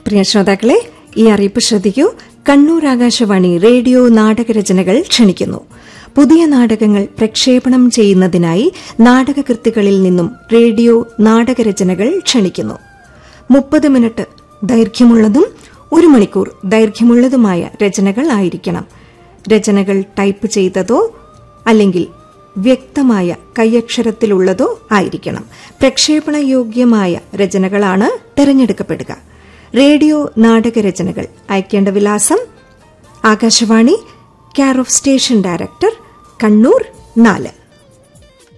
പ്രിയ ശ്രോതാക്കളെ ഈ അറിയിപ്പ് ശ്രദ്ധിക്കൂ കണ്ണൂർ ആകാശവാണി റേഡിയോ നാടകരചനകൾ ക്ഷണിക്കുന്നു പുതിയ നാടകങ്ങൾ പ്രക്ഷേപണം ചെയ്യുന്നതിനായി നാടകകൃത്തുക്കളിൽ നിന്നും റേഡിയോ നാടകരചനകൾ ക്ഷണിക്കുന്നു മുപ്പത് മിനിറ്റ് ദൈർഘ്യമുള്ളതും ഒരു മണിക്കൂർ ദൈർഘ്യമുള്ളതുമായ രചനകൾ ആയിരിക്കണം രചനകൾ ടൈപ്പ് ചെയ്തതോ അല്ലെങ്കിൽ വ്യക്തമായ കൈയക്ഷരത്തിലുള്ളതോ ആയിരിക്കണം പ്രക്ഷേപണയോഗ്യമായ രചനകളാണ് തെരഞ്ഞെടുക്കപ്പെടുക റേഡിയോ നാടകരചനകൾ അയക്കേണ്ട വിലാസം Akashvani care of station director Kannur നാല്